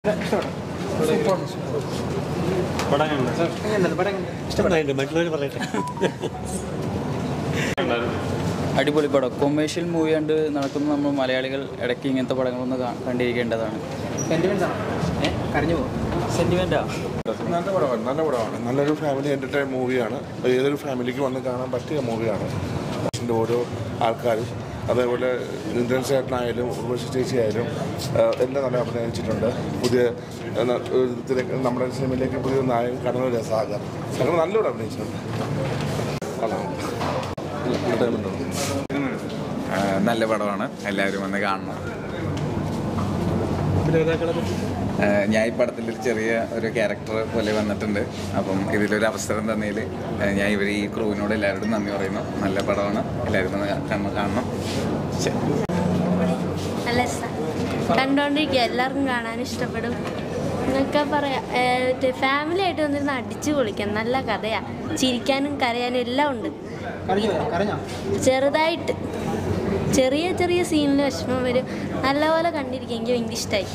മറ്റുള്ളവർ പറയട്ടെ അടിപൊളി പടം കൊമേഴ്ഷ്യൽ മൂവി കണ്ട് നടക്കുന്ന നമ്മൾ മലയാളികൾ ഇടയ്ക്ക് ഇങ്ങനത്തെ പടങ്ങളൊന്ന് കാ- കണ്ടിരിക്കേണ്ടതാണ് സെന്റിമെന്റാ നല്ല പടമാണ് നല്ല പടമാണ് നല്ലൊരു ഫാമിലി എൻ്റർടൈൻ മൂവിയാണ് ഏതൊരു ഫാമിലിക്ക് വന്ന് കാണാൻ പറ്റിയ മൂവിയാണ് അതിൻ്റെ ഓരോ ആൾക്കാരും അതേപോലെ ഇന്ദ്രൻ ചേട്ടനായാലും ഉർവശി ചേച്ചി ആയാലും ആ, എല്ലാം നല്ല അഭിനയിച്ചിട്ടുണ്ട് പുതിയ ആ, ന- ഇതിലേക്ക് നമ്മുടെ സിനിമയിലേക്ക് പുതിയ നായകൻ കടന്നു സാഗർ സാഗർ നല്ലോണം അഭിനയിച്ചിട്ടുണ്ട് എൻ്റർടൈൻമെൻ്റ് ഉണ്ട് ആ, നല്ല പടമാണ് എല്ലാവരും വന്ന് കാണണം ആ, ഞാൻ ഈ പടത്തിൽ ഒരു ചെറിയ ഒരു ക്യാരക്ടർ പോലെ വന്നിട്ടുണ്ട് അപ്പം ഇതിലൊരു അവസരം തന്നതിൽ ഞാൻ ഇവർ ഈ ക്രൂവിനോട് എല്ലാവരോടും നന്ദി പറയുന്നു നല്ല പടമാണ് എല്ലാവരും വന്ന് കാണണം കാണണം ശരി നല്ല രസമാണ് കണ്ടുകൊണ്ടിരിക്കുക എല്ലാവർക്കും കാണാൻ ഇഷ്ടപ്പെടും എന്നൊക്കെ പറയാം ഫാമിലി ആയിട്ട് വന്നിരുന്ന് അടിച്ചു പൊളിക്കാം നല്ല കഥയാണ് ചിരിക്കാനും കരയാനും എല്ലാം ഉണ്ട് ചെറുതായിട്ട് ചെറിയ ചെറിയ സീനിൽ വിഷമം വരും നല്ലപോലെ കണ്ടിരിക്കുക എനിക്ക് ഭയങ്കര ഇഷ്ടമായി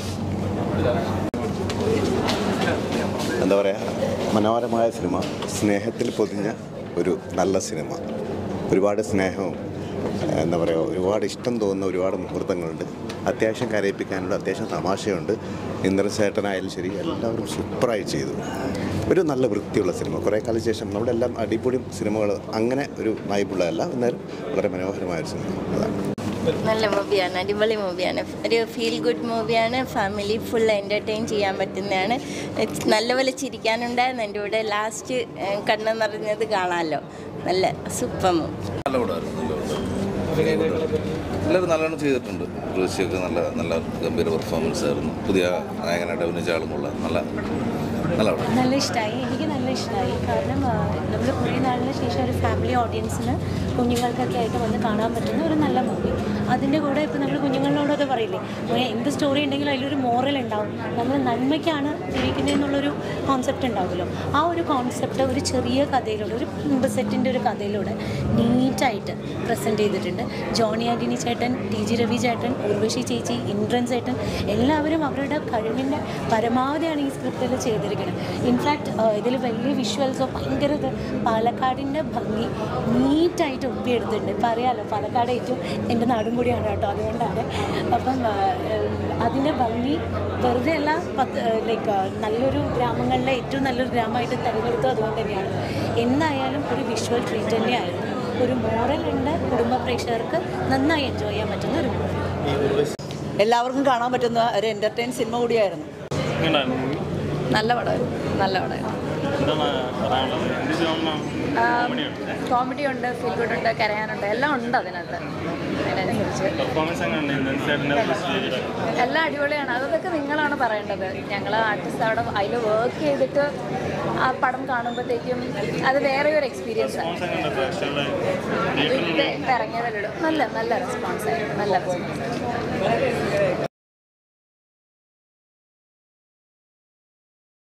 എന്താ പറയുക മനോഹരമായ സിനിമ സ്നേഹത്തിൽ പൊതിഞ്ഞ ഒരു നല്ല സിനിമ ഒരുപാട് സ്നേഹവും എന്താ പറയുക ഒരുപാട് ഇഷ്ടം തോന്നുന്ന ഒരുപാട് മുഹൂർത്തങ്ങളുണ്ട് അത്യാവശ്യം കരയിപ്പിക്കാനുള്ള അത്യാവശ്യം തമാശയുണ്ട് ഇന്ദ്രസേട്ടനായാലും ശരി എല്ലാവരും സൂപ്പറായി ചെയ്തു ഒരു നല്ല വൃത്തിയുള്ള സിനിമ കുറേ കാലം ശേഷം നമ്മുടെ എല്ലാം അടിപൊളി സിനിമകൾ അങ്ങനെ ഒരു വൈബുള്ളതല്ല എന്നാലും വളരെ മനോഹരമായ ഒരു സിനിമ അതാണ് നല്ല മൂവിയാണ് അടിപൊളി മൂവിയാണ് ഒരു ഫീൽ ഗുഡ് മൂവിയാണ് ഫാമിലി ഫുൾ എൻ്റർടൈൻ ചെയ്യാൻ പറ്റുന്നതാണ് നല്ലപോലെ ചിരിക്കാനുണ്ടായിരുന്നു എൻ്റെ കൂടെ ലാസ്റ്റ് കണ്ണ് നിറഞ്ഞത് കാണാമല്ലോ നല്ല സൂപ്പർ മൂവി നല്ല പടമായിരുന്നു നല്ല പടമായിരുന്നു എല്ലാവരും നല്ലോണം ചെയ്തിട്ടുണ്ട് ഋഷിയൊക്കെ നല്ല നല്ല ഗംഭീര പെർഫോമൻസ് ആയിരുന്നു പുതിയ നായകനായിട്ട് അഭിനയിച്ച ആളും കൊള്ളാം നല്ല നല്ല പടം നല്ല ഇഷ്ടമായി എനിക്ക് നല്ല ഇഷ്ടമായി കാരണം നമ്മൾ കുറേ നാളിന് ശേഷം ഒരു ഫാമിലി ഓഡിയൻസിന് കുഞ്ഞുങ്ങൾക്കൊക്കെ ആയിട്ട് വന്ന് കാണാൻ പറ്റുന്ന ഒരു നല്ല മൂവി അതിൻ്റെ കൂടെ ഇപ്പോൾ നമ്മൾ കുഞ്ഞുങ്ങളോടൊക്കെ പറയില്ലേ ഒരു എന്ത് സ്റ്റോറി ഉണ്ടെങ്കിലും അതിലൊരു മോറൽ ഉണ്ടാവും നമ്മൾ നന്മയ്ക്കാണ് ജീവിക്കുന്നതെന്നുള്ളൊരു കോൺസെപ്റ്റ് ഉണ്ടാവുമല്ലോ ആ ഒരു കോൺസെപ്റ്റ് ഒരു ചെറിയ കഥയിലൂടെ ഒരു സെറ്റിൻ്റെ ഒരു കഥയിലൂടെ നീറ്റായിട്ട് പ്രസൻറ്റ് ചെയ്തിട്ടുണ്ട് ജോണി ആൻ്റണി ചേട്ടൻ ടി ജി രവി ചേട്ടൻ ഉർവശി ചേച്ചി ഇന്ദ്രൻ ചേട്ടൻ എല്ലാവരും അവരുടെ കഴിവിൻ്റെ പരമാവധിയാണ് ഈ സ്ക്രിപ്റ്റിൽ ചെയ്തിരിക്കുന്നത് ഇൻഫാക്ട് ഇതിൽ വലിയ വിഷ്വൽസോ ഭയങ്കര ഇത് പാലക്കാടിൻ്റെ ഭംഗി നീറ്റായിട്ട് ഒപ്പിയെടുത്തിട്ടുണ്ട് ഇപ്പം അറിയാമല്ലോ പാലക്കാട് ഏറ്റവും എൻ്റെ നാടും കൂടിയാണ് കേട്ടോ അതുകൊണ്ടാണ് അപ്പം ആ, ഉം, അതിൻ്റെ ഭംഗി വെറുതെ അല്ല പത്ത് ലൈക്ക് നല്ലൊരു ഗ്രാമങ്ങളിലെ ഏറ്റവും നല്ലൊരു ഗ്രാമമായിട്ട് തിരഞ്ഞെടുത്തു അതുകൊണ്ട് തന്നെയാണ് എന്തായാലും ഒരു വിഷ്വൽ ട്രീറ്റ് തന്നെയായിരുന്നു ഒരു മോറൽ ഉണ്ട് കുടുംബ പ്രേക്ഷകർക്ക് നന്നായി എൻജോയ് ചെയ്യാൻ പറ്റുന്ന ഒരു മൂവി എല്ലാവർക്കും കാണാൻ പറ്റുന്ന ഒരു എൻ്റർടൈൻ സിനിമ കൂടിയായിരുന്നു നല്ല പടമായിരുന്നു നല്ല പടമായിരുന്നു കോമഡി ഉണ്ട് ഫീൽ ഗുഡ് ഉണ്ട് കരയാനുണ്ട് എല്ലാം ഉണ്ട് അതിനകത്ത് അതിനനുസരിച്ച് എല്ലാം അടിപൊളിയാണ് അതൊക്കെ നിങ്ങളാണ് പറയേണ്ടത് ഞങ്ങൾ ആർട്ടിസ്റ്റ് അവിടെ അതിൽ വർക്ക് ചെയ്തിട്ട് ആ പടം കാണുമ്പോഴത്തേക്കും അത് വേറെ ഒരു എക്സ്പീരിയൻസ് ആണ് ഇത് ഇറങ്ങിയതല്ലോ നല്ല നല്ല റെസ്പോൺസ് ആയിരുന്നു നല്ല റെസ്പോൺസ്